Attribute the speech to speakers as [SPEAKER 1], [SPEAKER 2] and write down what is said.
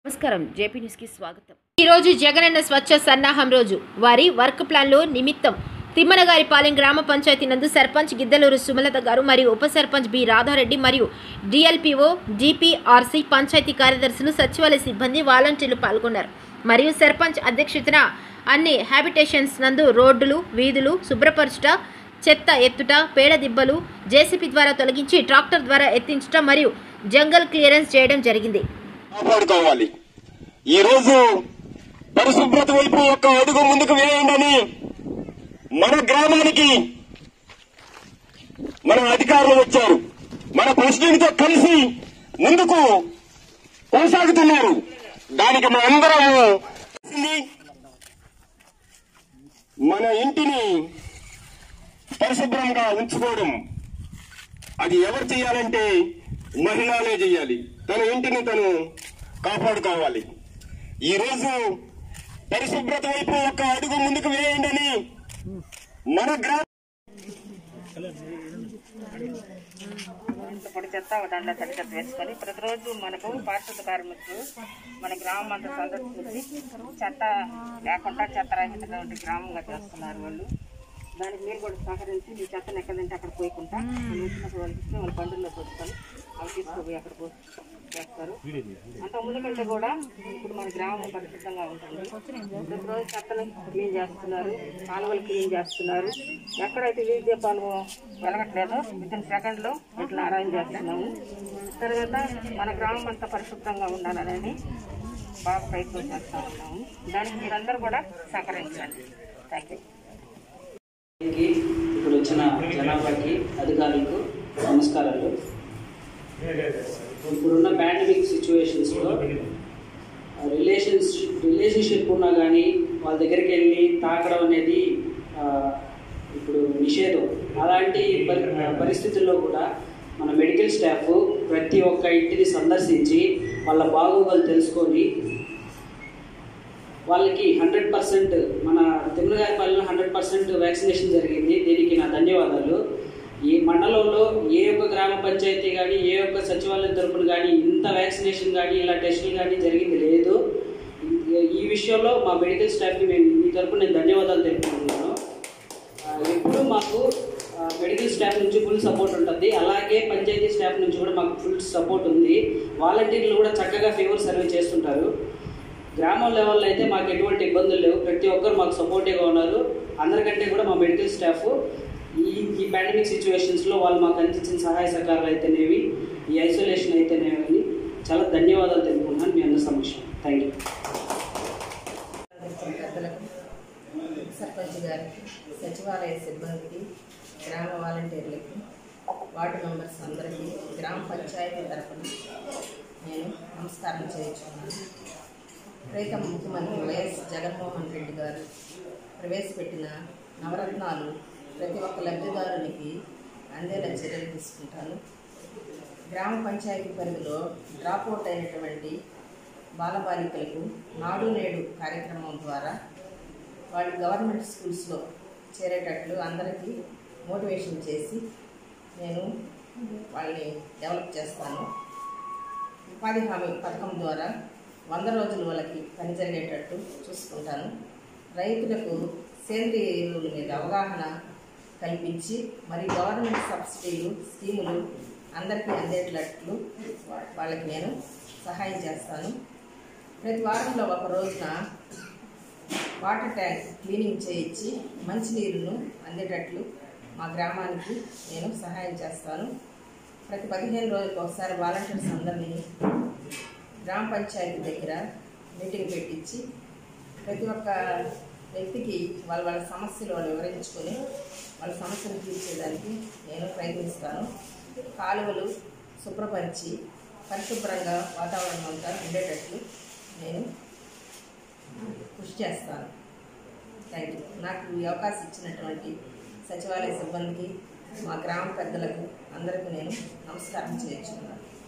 [SPEAKER 1] నమస్కారం JP news కి స్వాగతం ఈ రోజు జగనన్న స్వచ్ఛ సన్నాహం రోజు వారి వర్క్ ప్లాన్ లో నిమిత్తం తిమ్మనగారిపాలెం గ్రామ పంచాయతీ నందు సర్పంచ్ గిద్దలూరు సుమలత గారు మరియు ఉప సర్పంచ్ బి రాధారెడ్డి మరియు డిఎల్పిఓ డిపిఆర్సి పంచాయతీ కార్యదర్శులు సచివాలయ సిబ్బంది వాలంటీర్లు పాల్గొన్నారు మరియు సర్పంచ్ అధ్యక్షతన అన్ని హ్యాబిటేషన్స్ నందు రోడ్డులు వీధులు శుభ్రపరచుట చెత్త ఎత్తుట పేడ దిబ్బలు జేసీపీ ద్వారా తొలగించి ట్రాక్టర్ ద్వారా ఎత్తించడం మరియు జంగల్ క్లియరెన్స్ చేయడం జరిగింది
[SPEAKER 2] కాపాడుకోవాలి ఈ రోజు పరిశుభ్రత వైపు ఒక అడుగు ముందుకు వేయండి మన గ్రామానికి మన అధికారులు వచ్చారు మన ప్రెసిడెంట్ తో కలిసి ముందుకు కొనసాగుతున్నారు దానికి మనందరము మన ఇంటిని పరిశుభ్రంగా ఉంచుకోవడం అది ఎవరు చేయాలంటే మహిళలే చేయాలి తన ఇంటిని తను కాపాడుకోవాలి ఈ రోజు పరిశుభ్రత వైపు ఒక అడుగు ముందుకు వేయండి మన గ్రామ
[SPEAKER 3] పొడి చెత్త ఒక దాంట్లో తడి చెత్త వేసుకొని ప్రతిరోజు మనకు పారిశుద్ధ కార్మికులు మన గ్రామం అంతా సందర్శించి చెత్త లేకుండా చెత్త రహితంగా గ్రామంగా చేస్తున్నారు వాళ్ళు దానికి మీరు కూడా సహకరించి మీ చెత్తను ఎక్కడంటే అక్కడ పోయకుండా వాళ్ళు వచ్చినప్పుడు వాళ్ళకి ఇస్తే వాళ్ళ బండుల్లో పోసుకొని అవి తీసుకుపోయి అక్కడ పోసి చేస్తారు అంత ముందు కంటే కూడా ఇప్పుడు మన గ్రామం పరిశుద్ధంగా ఉంటుంది ప్రతిరోజు చెత్తను క్లీన్ చేస్తున్నారు కాలువలు క్లీన్ చేస్తున్నారు ఎక్కడైతే వీధి దీపాలు వెలగట్లేదో విత్ ఇన్ సెకండ్లో ఇట్లా అరేంజ్ చేస్తున్నాము తర్వాత మన గ్రామం అంతా పరిశుభ్రంగా ఉండాలని బాగా ప్రయత్నం చేస్తూ ఉన్నాము దానికి మీరందరూ కూడా సహకరించండి థ్యాంక్ యూ
[SPEAKER 4] కి ఇప్పుడు వచ్చిన జనాభాకి అధికారులకు నమస్కారాలు ఇప్పుడున్న పాండమిక్ సిచ్యువేషన్స్లో రిలేషన్స్ రిలేషన్షిప్ ఉన్నా కానీ వాళ్ళ దగ్గరికి వెళ్ళి తాకడం అనేది ఆ, ఇప్పుడు నిషేధం అలాంటి పరి పరిస్థితుల్లో కూడా మన మెడికల్ స్టాఫ్ ప్రతి ఒక్క ఇంటిని సందర్శించి వాళ్ళ బాగోగులు తెలుసుకొని వాళ్ళకి హండ్రెడ్ పర్సెంట్ మన తిమ్మగారిపల్లిలో హండ్రెడ్ పర్సెంట్ వ్యాక్సినేషన్ జరిగింది దీనికి నా ధన్యవాదాలు ఈ మండలంలో ఏ ఒక్క గ్రామ పంచాయతీ కానీ ఏ ఒక్క సచివాలయం తరపున కానీ ఇంత వ్యాక్సినేషన్ కానీ ఇలా టెస్టులు కానీ జరిగింది లేదు ఈ విషయంలో మా మెడికల్ స్టాఫ్కి మేము మీ తరపున నేను ధన్యవాదాలు తెలుపుకుంటున్నాను ఆ, ఎప్పుడు మాకు ఆ, మెడికల్ స్టాఫ్ నుంచి ఫుల్ సపోర్ట్ ఉంటుంది అలాగే పంచాయతీ స్టాఫ్ నుంచి కూడా మాకు ఫుల్ సపోర్ట్ ఉంది వాలంటీర్లు కూడా చక్కగా ఫేవర్ సర్వే చేస్తుంటారు గ్రామం లెవెల్లో అయితే మాకు ఎటువంటి ఇబ్బందులు లేవు ప్రతి ఒక్కరు మాకు సపోర్టివ్గా ఉన్నారు అందరికంటే కూడా మా మెడికల్ స్టాఫ్ ఈ ఈ పాండమిక్ సిచ్యువేషన్స్లో వాళ్ళు మాకు అందించిన సహాయ సహకారాలు అయితేనేవి ఈ ఐసోలేషన్ అయితేనేవి చాలా ధన్యవాదాలు తెలుపుకుంటున్నాను మీ అందరి సమక్షం థ్యాంక్ యూ
[SPEAKER 5] పెద్దలకు సర్పంచ్ గారికి సచివాలయ సిబ్బందికి గ్రామ వాలంటీర్లకి వార్డు మెంబర్స్ అందరికీ గ్రామ పంచాయతీ తరఫున నేను నమస్కారం చేయించుకున్నాను ప్రీతం ముఖ్యమంత్రి వైఎస్ జగన్మోహన్ రెడ్డి గారు ప్రవేశపెట్టిన నవరత్నాలు ప్రతి ఒక్క లబ్ధిదారునికి అందేలా చర్యలు తీసుకుంటాను గ్రామ పంచాయతీ పరిధిలో డ్రాప్అవుట్ అయినటువంటి బాలబాలికలకు నాడు నేడు కార్యక్రమం ద్వారా వాళ్ళు గవర్నమెంట్ స్కూల్స్లో చేరేటట్లు అందరికీ మోటివేషన్ చేసి నేను వాళ్ళని డెవలప్ చేస్తాను ఉపాధి హామీ పథకం ద్వారా వంద రోజులు వాళ్ళకి పని జరిగేటట్టు చూసుకుంటాను రైతులకు సేంద్రియ ఎరువుల మీద అవగాహన కల్పించి మరి గవర్నమెంట్ సబ్సిడీలు స్కీములు అందరికీ అందేటట్లు వా- వాళ్ళకి నేను సహాయం చేస్తాను ప్రతి వారంలో ఒక రోజున వాటర్ ట్యాంక్ క్లీనింగ్ చేయించి మంచినీరును అందేటట్లు మా గ్రామానికి నేను సహాయం చేస్తాను ప్రతి పదిహేను రోజులకు ఒకసారి వాలంటీర్స్ అందరినీ గ్రామ పంచాయతీ దగ్గర మీటింగ్ పెట్టించి ప్రతి ఒక్క వ్యక్తికి వాళ్ళ వాళ్ళ సమస్యలు వాళ్ళు వివరించుకొని వాళ్ళ సమస్యలు తీర్చేదానికి నేను ప్రయత్నిస్తాను కాలువలు శుభ్రపరిచి పరిశుభ్రంగా వాతావరణం అంతా ఉండేటట్లు నేను కృషి చేస్తాను థ్యాంక్ యూ నాకు ఈ అవకాశం ఇచ్చినటువంటి సచివాలయ సిబ్బందికి మా గ్రామ పెద్దలకు అందరికీ నేను నమస్కారం చేయించుకున్నాను